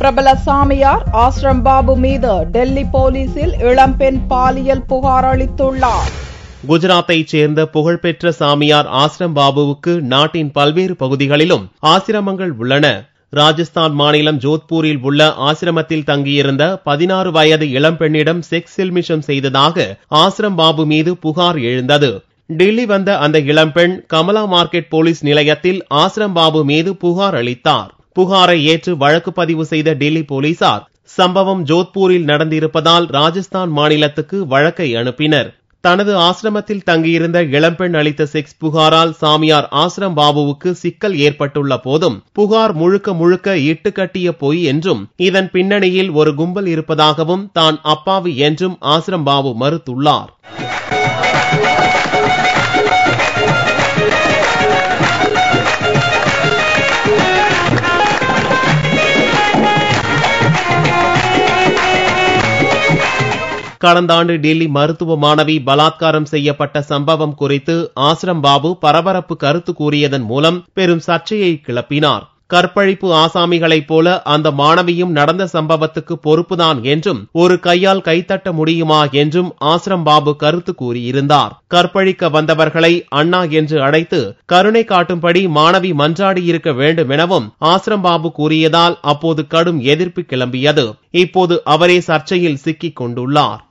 பிரபல சாமியார் ஆசிரம் பாபு மீது டெல்லி போலீசில் இளம்பெண் பாலியல் புகார் அளித்துள்ளார் குஜராத்தைச் சேர்ந்த புகழ்பெற்ற சாமியார் ஆசிரம் பாபுவுக்கு நாட்டின் பல்வேறு பகுதிகளிலும் ஆசிரமங்கள் உள்ளன ராஜஸ்தான் மாநிலம் ஜோத்பூரில் உள்ள ஆசிரமத்தில் தங்கியிருந்த பதினாறு வயது இளம்பெண்ணிடம் செக்ஸ் சில்மிஷம் செய்ததாக ஆசிரம் பாபு மீது புகார் எழுந்தது டெல்லி வந்த அந்த இளம்பெண் கமலா மார்க்கெட் போலீஸ் நிலையத்தில் ஆசிரம் பாபு மீது புகார் அளித்தார் புகாரை ஏற்று வழக்கு பதிவு செய்த டெல்லி போலீசார் சம்பவம் ஜோத்பூரில் நடந்திருப்பதால் ராஜஸ்தான் மாநிலத்துக்கு வழக்கை அனுப்பினர் தனது ஆசிரமத்தில் தங்கியிருந்த இளம்பெண் அளித்த செக்ஸ் புகாரால் சாமியார் ஆசிரம் பாபுவுக்கு சிக்கல் ஏற்பட்டுள்ள போதும் புகார் முழுக்க முழுக்க இட்டுக்கட்டிய பொய் என்றும் இதன் பின்னணியில் ஒரு கும்பல் இருப்பதாகவும் தான் அப்பாவி என்றும் ஆசிரம் பாபு மறுத்துள்ளார் கடந்த ஆண்டு டெல்லி மருத்துவ மாணவி பலாத்காரம் செய்யப்பட்ட சம்பவம் குறித்து ஆசிரம் பாபு பரபரப்பு கருத்து கூறியதன் மூலம் பெரும் சர்ச்சையை கிளப்பினார் கற்பழிப்பு ஆசாமிகளைப் போல அந்த மாணவியும் நடந்த சம்பவத்துக்கு பொறுப்புதான் என்றும் ஒரு கையால் கைத்தட்ட முடியுமா என்றும் ஆசிரம் பாபு கருத்து கூறியிருந்தார் கற்பழிக்க வந்தவர்களை அண்ணா என்று அழைத்து கருணை காட்டும்படி மாணவி மன்றாடி இருக்க வேண்டும் எனவும் ஆசிரம் பாபு கூறியதால் அப்போது கடும் எதிர்ப்பு கிளம்பியது இப்போது அவரே சர்ச்சையில் சிக்கிக் கொண்டுள்ளார்